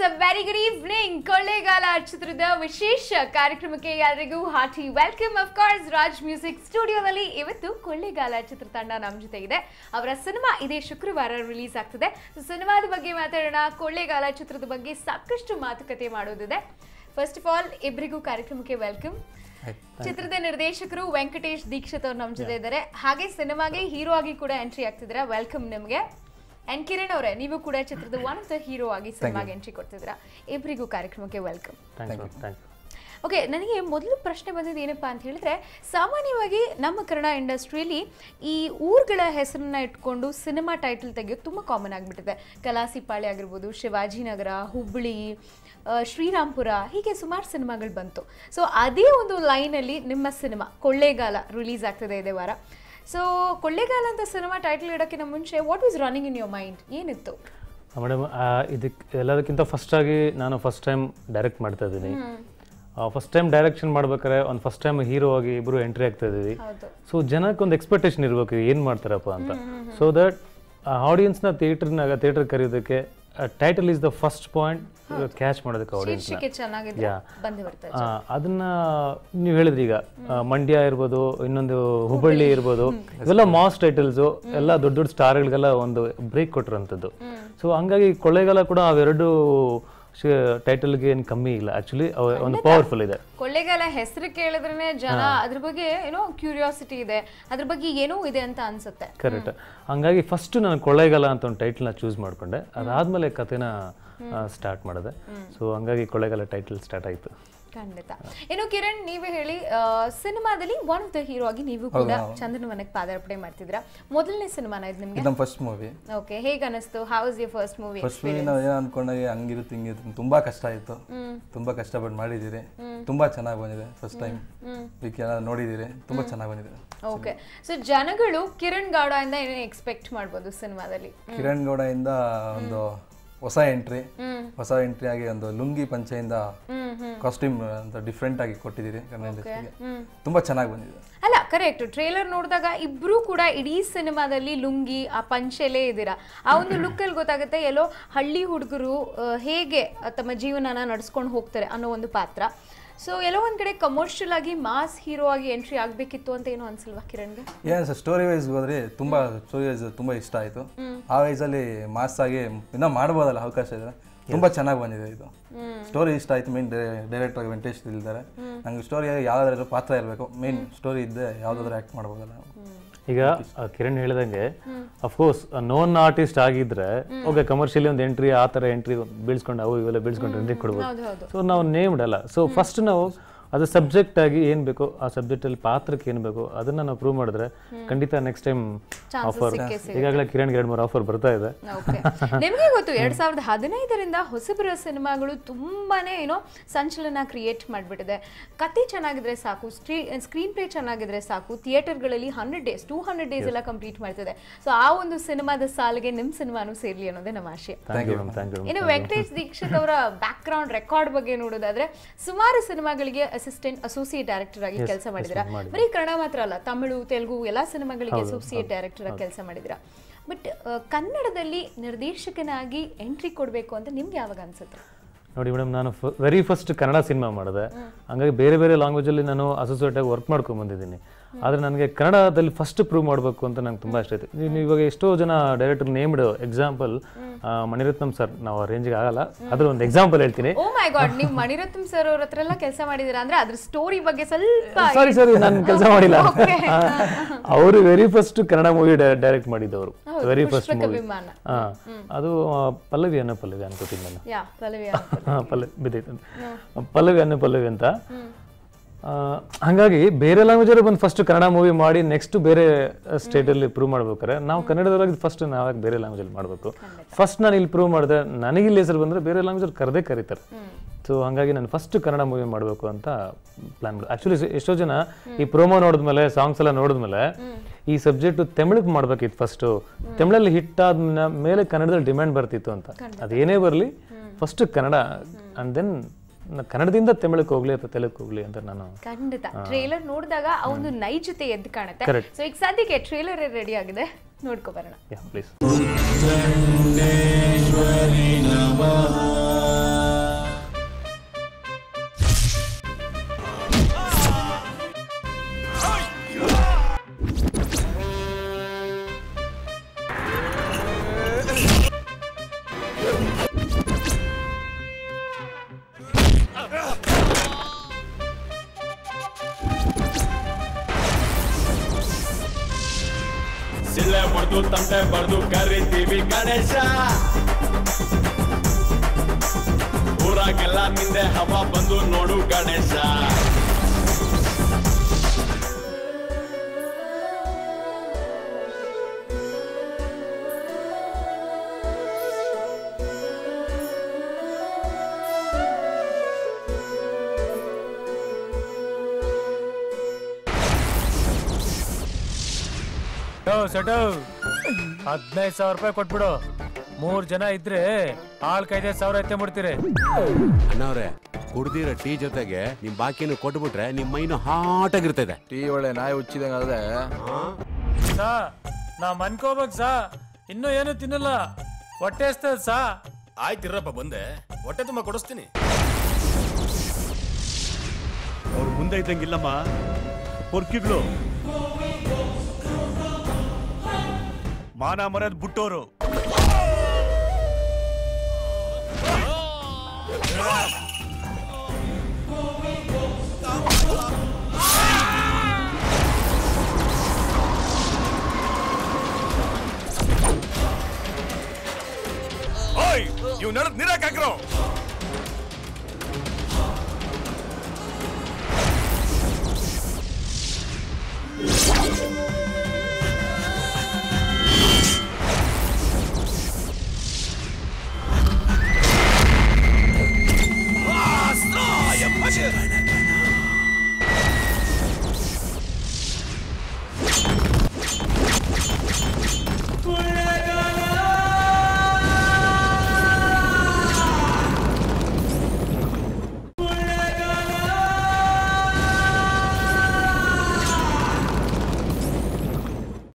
ಅ very good evening Kollegal ಚಿತ್ರದ ವಿಶೇಷ ಕಾರ್ಯಕ್ರಮಕ್ಕೆ ಎಲ್ಲರಿಗೂ hearty welcome of course Raj music ಸ್ಟುಡಿಯೋದಲ್ಲಿ ಇವತ್ತು ಕೊಳ್ಳೇಗಾಲ ಚಿತ್ರತಂಡ ನಮ್ಮ ಜೊತೆ ಇದೆ ಅವರ ಸಿನಿಮಾ ಇದೇ ಶುಕ್ರವಾರ ರಿಲೀಸ್ ಆಗ್ತದೆ So, ಸಿನಿಮಾದ ಬಗ್ಗೆ ಮಾತಾಡೋಣ ಕೊಳ್ಳೇಗಾಲ ಚಿತ್ರದ ಬಗ್ಗೆ ಸಾಕಷ್ಟು ಮಾತುಕತೆ ಮಾಡೋದಿದೆ ಫಸ್ಟ್ ಆಫ್ ಆಲ್ ಇಬ್ಬರಿಗೂ ಕಾರ್ಯಕ್ರಮಕ್ಕೆ ವೆಲ್ಕಮ್ ಚಿತ್ರದ ನಿರ್ದೇಶಕರು ವೆಂಕಟೇಶ್ ದೀಕ್ಷಿತ್ ಅವ್ರು ನಮ್ಮ ಜೊತೆ ಇದ್ದಾರೆ ಹಾಗೆ ಸಿನಿಮಾಗೆ ಹೀರೋ ಆಗಿ ಕೂಡ ಎಂಟ್ರಿ ಆಗ್ತಿದ್ದೀರಾ ವೆಲ್ಕಮ್ ನಿಮಗೆ ಅಂಡ್ ಕಿರಣ್ ಅವರೇ ನೀವು ಕೂಡ ಚಿತ್ರದ ಒನ್ ಆಫ್ ದ ಹೀರೋ ಆಗಿ ಸಿನಿಮಾಗೆ ಎಂಟ್ರಿ ಕೊಡ್ತಿದ್ದೀರಾ ಇಬ್ಬರಿಗೂ ಕಾರ್ಯಕ್ರಮಕ್ಕೆ welcome thank you thank you okay ನನಗೆ ಮೊದಲು ಪ್ರಶ್ನೆ ಬಂದಿದ್ದು ಏನಪ್ಪಾ ಅಂತ ಹೇಳಿದ್ರೆ ಸಾಮಾನ್ಯವಾಗಿ ನಮ್ಮ ಕನ್ನಡ ಇಂಡಸ್ಟ್ರಿಯಲ್ಲಿ ಈ ಊರುಗಳ ಹೆಸರನ್ನ ಇಟ್ಕೊಂಡು ಸಿನಿಮಾ ಟೈಟಲ್ ತೆಗೆಯೋದು ತುಂಬ ಕಾಮನ್ ಆಗಿಬಿಟ್ಟಿದೆ ಕಲಾಸಿಪಾಳ್ಯ ಆಗಿರ್ಬೋದು ಶಿವಾಜಿನಗರ ಹುಬ್ಬಳ್ಳಿ ಆ, ಶ್ರೀರಾಮ್ಪುರ ಹೀಗೆ ಸುಮಾರು ಸಿನಿಮಾಗಳು ಬಂತು ಸೊ ಅದೇ ಒಂದು ಲೈನಲ್ಲಿ ನಿಮ್ಮ ಸಿನಿಮಾ ಕೊಳ್ಳೇಗಾಲ ರಿಲೀಸ್ ಆಗ್ತದೆ ಇದೇ ವಾರ ಸೊ ಕೊಳ್ಳೇಗಾಲ ಅಂತ ಸಿನಿಮಾ ಟೈಟಲ್ ಇಡೋಕ್ಕಿಂತ ಮುಂಚೆ what was running in your mind ಏನಿತ್ತು ಮೇಡಮ್ ಇದಕ್ಕೆ ಎಲ್ಲದಕ್ಕಿಂತ ಫಸ್ಟ್ ಆಗಿ ನಾನು ಫಸ್ಟ್ ಟೈಮ್ ಡೈರೆಕ್ಟ್ ಮಾಡ್ತಾ ಇದ್ದೀನಿ ಫಸ್ಟ್ ಟೈಮ್ ಡೈರೆಕ್ಷನ್ ಮಾಡ್ಬೇಕಾದ್ರೆ ಒಂದು ಫಸ್ಟ್ ಟೈಮ್ ಹೀರೋ ಆಗಿ ಇಬ್ಬರು ಎಂಟ್ರಿ ಆಗ್ತಾ ಇದ್ದೀವಿ ಹೌದು ಸೊ ಜನಕ್ಕೆ ಒಂದು ಎಕ್ಸ್ಪೆಕ್ಟೇಷನ್ ಇರಬೇಕು ಏನು ಮಾಡ್ತಾರಪ್ಪ ಅಂತ ಸೊ ದಟ್ ಆಡಿಯನ್ಸ್ನ ಥಿಯೇಟರ್ನಾಗ ಥಿಯೇಟರ್ ಕರೆಯೋದಕ್ಕೆ title is the first point catch ಮಾಡೋದಕ್ಕೆ ಆಡಿಯನ್ಸ್ನ ಶೀರ್ಷಿಕೆ ಚೆನ್ನಾಗಿದ್ರೆ Yeah. ಬಂದು ಬರ್ತದೆ ಆ, ಅದನ್ನ ನೀವು ಹೇಳಿದ್ರಿ ಈಗ ಆ, ಮಂಡ್ಯ ಇರ್ಬೋದು ಇನ್ನೊಂದು ಹುಬ್ಬಳ್ಳಿ ಇರ್ಬೋದು ಇವೆಲ್ಲ ಮಾಸ್ ಟೈಟಲ್ಸು ಎಲ್ಲ ದೊಡ್ಡ ದೊಡ್ಡ ಸ್ಟಾರ್ಗಳಿಗೆಲ್ಲ ಒಂದು ಬ್ರೇಕ್ ಕೊಟ್ಟಿರೋಂಥದ್ದು ಸೊ ಹಂಗಾಗಿ ಕೊಳ್ಳೇಗಾಲ ಕೂಡ ಅವೆರಡು ಟೈಟಲ್ಗೆ ಏನು ಕಮ್ಮಿ ಇಲ್ಲ ಆಕ್ಚುಲಿ ಒಂದು ಪವರ್ಫುಲ್ ಇದೆ ಕೊಳ್ಳೇಗಾಲ ಹೆಸರು ಕೇಳಿದ್ರೆ ಜನ ಅದ್ರ ಬಗ್ಗೆ ಏನೋ ಕ್ಯೂರಿಯಾಸಿಟಿ ಇದೆ ಅದ್ರ ಬಗ್ಗೆ ಏನೋ ಇದೆ ಅಂತ ಅನ್ಸುತ್ತೆ ಕರೆಕ್ಟ್ ಹಂಗಾಗಿ ಫಸ್ಟ್ ನಾನು ಕೊಳ್ಳೇಗಾಲ ಅಂತ ಒಂದು ಟೈಟಲ್ನ ಚೂಸ್ ಮಾಡ್ಕೊಂಡೆ ಅದಾದ್ಮೇಲೆ ಕಥೆನ ಸ್ಟಾರ್ಟ್ ಮಾಡಿದೆ ಸೊ ಹಂಗಾಗಿ ಕೊಳ್ಳೇಗಾಲ ಟೈಟಲ್ ಸ್ಟಾರ್ಟ್ ಆಯಿತು ಖಂಡಿತ ಇನ್ನು ಕಿರಣ್ ನೀವೇ ಹೇಳಿ ಆ, ಸಿನಿಮಾದಲ್ಲಿ ಒನ್ ಆಫ್ ದ ಹೀರೋ ಆಗಿ ನೀವು ಕೂಡ ಚಂದ್ರವನಕ್ಕೆ ಪಾದಾರ್ಪಣೆ ಮಾಡ್ತಿದ್ರ ಮೊದಲನೇ ಸಿನಿಮಾನ ಇದು ನಿಮ್ಗೆ ಇದು ನಮ್ಮ ಫಸ್ಟ್ ಮೂವಿ ಓಕೆ ಹೇಗೆ ಅನಿಸ್ತು how is your first movie first movie ನಾವು ಏನೋ ಅನ್ಕೊಂಡಾಗ ಹಂಗಿರುತ್ತೆ ಹಿಂಗಿರುತ್ತೆ ತುಂಬಾ ಕಷ್ಟ ಆಯಿತು ತುಂಬಾ ಕಷ್ಟಪಟ್ಟು ಮಾಡಿದ್ದೀರಿ ತುಂಬಾ ಚೆನ್ನಾಗಿ ಬಂದಿದೆ ಫಸ್ಟ್ ಟೈಮ್ ಈಗ ನೋಡಿದ್ದೀರಿ ತುಂಬಾ ಚೆನ್ನಾಗಿ ಬಂದಿದೆ ಓಕೆ ಸೊ ಜನಗಳು ಕಿರಣ್ ಗೌಡ ಇಂದ ಏನೇನು ಎಕ್ಸ್ಪೆಕ್ಟ್ ಮಾಡ್ಬೋದು ಸಿನಿಮಾದಲ್ಲಿ ಕಿರಣ್ ಗೌಡ ಇಂದ ಒಂದು ಹೊಸ ಎಂಟ್ರಿ ಹೊಸ ಎಂಟ್ರಿ ಆಗಿ ಒಂದು ಲುಂಗಿ ಪಂಚೆಯಿಂದ ಕಾಸ್ಟ್ಯೂಮ್ ಅಂತ ಡಿಫ್ರೆಂಟ್ ಆಗಿ ಕೊಟ್ಟಿದ್ದೀರಿ ಕನ್ನಡ ಇಂಡಸ್ಟ್ರಿಗೆ ತುಂಬಾ ಚೆನ್ನಾಗಿ ಬಂದಿದೆ ಅಲ್ಲ ಕರೆಕ್ಟ್ ಟ್ರೇಲರ್ ನೋಡಿದಾಗ ಇಬ್ರು ಕೂಡ ಇಡೀ ಸಿನಿಮಾದಲ್ಲಿ ಲುಂಗಿ ಆ ಪಂಚೆಲೇ ಇದ್ದೀರಾ ಆ ಒಂದು ಲುಕ್ ಅಲ್ಲಿ ಗೊತ್ತಾಗುತ್ತೆ ಎಲ್ಲೋ ಹಳ್ಳಿ ಹುಡುಗರು ಹೇಗೆ ತಮ್ಮ ಜೀವನನ ನಡ್ಸ್ಕೊಂಡು ಹೋಗ್ತಾರೆ ಅನ್ನೋ ಒಂದು ಪಾತ್ರ ಸೊ ಎಲ್ಲೋ ಒಂದ್ ಕಡೆ ಕಮರ್ಷಿಯಲ್ ಆಗಿ ಮಾಸ್ ಹೀರೋ ಆಗಿ ಎಂಟ್ರಿ ಆಗ್ಬೇಕಿತ್ತು ಅಂತ ಏನೋ ಅನ್ಸಲ್ವಾ ಕಿರಣ್ಗೆ ಏನು ಸರ್ ಸ್ಟೋರಿ ವೈಸ್ ಹೋದ್ರೆ ತುಂಬಾ ಸ್ಟೋರಿ ವೈಸ್ ತುಂಬಾ ಇಷ್ಟ ಆಯಿತು ಆ ವಯಸ್ಸಲ್ಲಿ ಮಾಸ್ ಆಗಿ ಇನ್ನೂ ಮಾಡ್ಬೋದಲ್ಲ ಅವಕಾಶ ಇದೆ ತುಂಬಾ ಚೆನ್ನಾಗಿ ಬಂದಿದೆ ಇದು ಸ್ಟೋರಿ ಇಷ್ಟ ಆಯ್ತು ಮೇನ್ ಡೈರೆಕ್ಟರ್ ವೆಂಕಟೇಶ್ ಇದ್ದಾರೆ ನಂಗೆ ಸ್ಟೋರಿ ಯಾವ್ದಾದ್ರು ಪಾತ್ರ ಇರಬೇಕು ಮೇನ್ ಸ್ಟೋರಿ ಇದ್ದೆ ಯಾವ್ದಾದ್ರು ಆ್ಯಕ್ಟ್ ಮಾಡ್ಬೋದಲ್ಲ ಈಗ ಆ, ಕಿರಣ್ ಹೇಳಿದಂಗೆ ಅಫ್ಕೋರ್ಸ್ ನೋನ್ ಆರ್ಟಿಸ್ಟ್ ಆಗಿದ್ರೆ ಓಕೆ ಕಮರ್ಷಿಯಲಿ ಒಂದು ಎಂಟ್ರಿ ಆ ಥರ ಎಂಟ್ರಿ ಬೀಳ್ಸ್ಕೊಂಡು ಅವು ಇವೆಲ್ಲ ಬೀಳ್ಸ್ಕೊಂಡು ಎಂಟ್ರಿ ಕೊಡ್ಬೋದು ಹೌದು ಹೌದು ಸೊ ನಾವು ನೇಮ್ಡ್ ಅಲ್ಲ ಸೊ ಫಸ್ಟ್ ನಾವು ಅದು ಸಬ್ಜೆಕ್ಟ್ ಆಗಿ ಏನು ಬೇಕೋ ಆ ಸಬ್ಜೆಕ್ಟಲ್ಲಿ ಪಾತ್ರಕ್ಕೆ ಏನು ಬೇಕೋ ಅದನ್ನ ನಾವು ಪ್ರೂವ್ ಮಾಡಿದ್ರೆ ಖಂಡಿತ ನೆಕ್ಸ್ಟ್ ಟೈಮ್ ಆಫರ್ ಸಿಕ್ಕೇ ಈಗಾಗಲೇ ಕಿರಣ್ಗೆ ಎರಡು ಮೂರು ಆಫರ್ ಬರ್ತಾ ಇದೆ ಓಕೆ ನಿಮಗೆ ಗೊತ್ತು ಎರಡ್ ಸಾವಿರದ ಹದಿನೈದರಿಂದ ಹೊಸಬರ ಸಿನಿಮಾಗಳು ತುಂಬಾನೇ ಏನೋ ಸಂಚಲನ ಕ್ರಿಯೇಟ್ ಮಾಡಿಬಿಟ್ಟಿದೆ ಕತೆ ಚೆನ್ನಾಗಿದ್ರೆ ಸಾಕು ಸ್ಕ್ರೀ ಸ್ಕ್ರೀನ್ ಪ್ಲೇ ಚೆನ್ನಾಗಿದ್ರೆ ಸಾಕು ಥಿಯೇಟರ್ಗಳಲ್ಲಿ hundred days two hundred days ಎಲ್ಲ ಕಂಪ್ಲೀಟ್ ಮಾಡ್ತಿದೆ ಸೊ ಆ ಒಂದು ಸಿನಿಮಾದ ಸಾಲಿಗೆ ನಿಮ್ಮ ಸಿನಿಮಾನು ಸೇರ್ಲಿ ಅನ್ನೋದೇ ನಮ್ಮ ಆಶೆ thank you ma'am thank you ಇನ್ನು ವೆಂಕಟೇಶ್ ದೀಕ್ಷಿತ್ ಅವರ ಬ್ಯಾಕ್ ಗ್ರೌಂಡ್ ರೆಕಾರ್ಡ್ ಬಗ್ಗೆ ನೋಡೋದಾದ್ರೆ ಸುಮಾರು ಸಿನಿಮಾಗಳಿಗೆ ಅಸಿಸ್ಟೆಂಟ್ ಅಸೋಸಿಯೇಟ್ ಡೈರೆಕ್ಟರ್ ಆಗಿ ಕೆಲಸ ಮಾಡಿದಿರಾ ಬರೀ ಕನ್ನಡ ಮಾತ್ರ ಅಲ್ಲ ತಮಿಳು ತೆಲುಗು ಎಲ್ಲಾ ಸಿನಿಮಾಗಳಿಗೆ ಅಸೋಸಿಯೇಟ್ ಡೈರೆಕ್ಟರ್ ಆಗಿ ಕೆಲಸ ಮಾಡಿದಿರಾ ಬಟ್ ಕನ್ನಡದಲ್ಲಿ ನಿರ್ದೇಶಕನಾಗಿ ಎಂಟ್ರಿ ಕೊಡಬೇಕು ಅಂತ ನಿಮ್ಗೆ ಯಾವಾಗ ಅನ್ಸುತ್ತೆ ನೋಡಿ ಮೇಡಮ್ ನಾನು ವೆರಿ ಫಸ್ಟ್ ಕನ್ನಡ ಸಿನಿಮಾ ಮಾಡಿದೆ ಹಂಗಾಗಿ ಬೇರೆ ಬೇರೆ ಲ್ಯಾಂಗ್ವೇಜಲ್ಲಿ ನಾನು ಅಸೋಸಿಯೇಟ್ ಆಗಿ ವರ್ಕ್ ಮಾಡ್ಕೊಂಡು ಬಂದಿದ್ದೀನಿ ಆದರೆ ನನಗೆ ಕನ್ನಡದಲ್ಲಿ ಫಸ್ಟ್ ಪ್ರೂವ್ ಮಾಡಬೇಕು ಅಂತ ನಂಗೆ ತುಂಬ ಇಷ್ಟ ಆಯ್ತು ನೀವು ಇವಾಗ ಎಷ್ಟೋ ಜನ director named example Mani Ratnam sir ನಾವು ಆ ರೇಂಜ್ಗೆ ಆಗಲ್ಲ ಅದ್ರ ಒಂದು ಎಕ್ಸಾಂಪಲ್ ಹೇಳ್ತೀನಿ ಓ ಮೈ ಗಾಡ್ ನೀವು ಮಣಿರತ್ನಂ ಸರ್ ಅವ್ರ ಹತ್ರ ಎಲ್ಲ ಕೆಲಸ ಮಾಡಿದಿರಾ ಅಂದ್ರೆ ಅದ್ರ ಸ್ಟೋರಿ ಬಗ್ಗೆ ಸ್ವಲ್ಪ ಸಾರಿ ಸಾರಿ ನಾನು ಕೆಲಸ ಮಾಡಿಲ್ಲ Okay. ಅವರು very first Kannada movie direct ಮಾಡಿದ್ದವರು very first Pushpaka movie Vimana ಹಾ ಅದು ಆ, ಪಲ್ಲವಿ ಅನ್ನೋ ಪಲ್ಲವಿ ಅನ್ಕೋತೀನಿ ನಾನು ಯಾ ಪಲ್ಲವಿ ಹಾ, ಪಲ್ಲವಿ ಬಿದ್ದೈತೆ ಪಲ್ಲವಿ ಅನ್ನೋ ಪಲ್ಲವಿ ಅಂತ ಆ, ಹಂಗಾಗಿ ಬೇರೆ ಲ್ಯಾಂಗ್ವೇಜಲ್ಲಿ ಬಂದು ಫಸ್ಟ್ ಕನ್ನಡ ಮೂವಿ ಮಾಡಿ ನೆಕ್ಸ್ಟ್ ಬೇರೆ ಸ್ಟೇಟಲ್ಲಿ ಪ್ರೂವ್ ಮಾಡ್ಬೇಕಾರೆ ನಾವು ಕನ್ನಡದೊಳಗೆ ಫಸ್ಟ್ ನಾವಾಗಿ ಬೇರೆ ಲ್ಯಾಂಗ್ವೇಜಲ್ಲಿ ಮಾಡಬೇಕು ಫಸ್ಟ್ ನಾನು ಇಲ್ಲಿ ಪ್ರೂವ್ ಮಾಡಿದೆ ನನಗೆ ಇಲ್ಲಿ ಹೆಸರು ಬಂದರೆ ಬೇರೆ ಲ್ಯಾಂಗ್ವೇಜಲ್ಲಿ ಕರೆದೇ ಕರೀತಾರೆ ಸೊ ಹಂಗಾಗಿ ನಾನು ಫಸ್ಟ್ ಕನ್ನಡ ಮೂವಿ ಮಾಡಬೇಕು ಅಂತ ಪ್ಲಾನ್ ಮಾಡಿ ಆ್ಯಕ್ಚುಲಿ ಎಷ್ಟೋ ಜನ ಈ ಪ್ರೋಮೋ ನೋಡಿದ್ಮೇಲೆ ಸಾಂಗ್ಸ್ ಎಲ್ಲ ನೋಡಿದ್ಮೇಲೆ ಈ ಸಬ್ಜೆಕ್ಟ್ ತಮಿಳಿಗೆ ಮಾಡ್ಬೇಕಿತ್ತು ಫಸ್ಟು ತಮಿಳಲ್ಲಿ ಹಿಟ್ ಆದ ಮೇಲೆ ಕನ್ನಡದಲ್ಲಿ ಡಿಮ್ಯಾಂಡ್ ಬರ್ತಿತ್ತು ಅಂತ ಅದೇನೇ ಬರಲಿ ಫಸ್ಟ್ ಕನ್ನಡ ಅಂಡ್ ದೆನ್ ಕನ್ನಡದಿಂದ ತಮಿಳಕ್ಕೆ ಹೋಗ್ಲಿ ಅಥವಾ ತೆಲುಗು ಹೋಗ್ಲಿ ಅಂತ ನಾನು ಖಂಡಿತ ಟ್ರೇಲರ್ ನೋಡಿದಾಗ ಆ ಒಂದು ನೈಜತೆ ಎದ್ದು ಕಾಣುತ್ತೆ Correct. ಸೊ ಈಗ ಸದ್ಯಕ್ಕೆ ಟ್ರೇಲರ್ ರೆಡಿ ಆಗಿದೆ ನೋಡ್ಕೊ ಬರೋಣ ಯಾ ಪ್ಲೀಸ್ ೇಶ್ವರಿ ನಮಃ ಹೊಡೆದು ತಂಟೆ ಬಡ್ದು ಕರಿತೀವಿ ಗಣೇಶ ಊರಾಗೆಲ್ಲ ನಿಂದೆ ಹವಾ ಬಂದು ನೋಡು ಗಣೇಶ ಸೆಟು ಹದಿನೈದು ಸಾವಿರ ರೂಪಾಯಿ ಕೊಟ್ಬಿಡು ಮೂರ್ ಜನ ಇದ್ರೆ ಆಳ್ ಕೈದೈದು ಸಾವಿರ ಎತ್ತೆ ಮುಡ್ತೀರಿ ಅಣ್ಣವ್ರೆ ಕುಡ್ದಿರೋ ಟೀ ಜೊತೆಗೆ ನಿಮ್ ಬಾಕಿಯನ್ನು ಕೊಟ್ಬಿಟ್ರೆ ನಿಮ್ ಮೈನು ಹಾಟ್ ಆಗಿರ್ತದೆ ಟೀ ಒಳ್ಳೆ ನಾಯಿ ಹುಚ್ಚಿದಂಗ ಆದ್ರೆ ಸಾ ನಾ ಮನ್ಕೋಬೇಕ್ ಸಾ ಇನ್ನೂ ಏನು ತಿನ್ನಲ್ಲ ಹೊಟ್ಟೆ ಎಸ್ತದ ಸಾ ಆಯ್ತಿರಪ್ಪ ಬಂದೆ ಹೊಟ್ಟೆ ತುಂಬ ಕೊಡಿಸ್ತೀನಿ ಅವ್ರ ಮುಂದೆ ಇದ್ದಂಗಿಲ್ಲಮ್ಮ ಪೊರ್ಕಿಗಳು ಮಾನ ಮರ್ಯಾದ ಬಿಟ್ಟೋರು ಓಯ್ ಇವ್ ನಡದ್ ನೀರಾಕ್ ಹಾಕ್ರೋ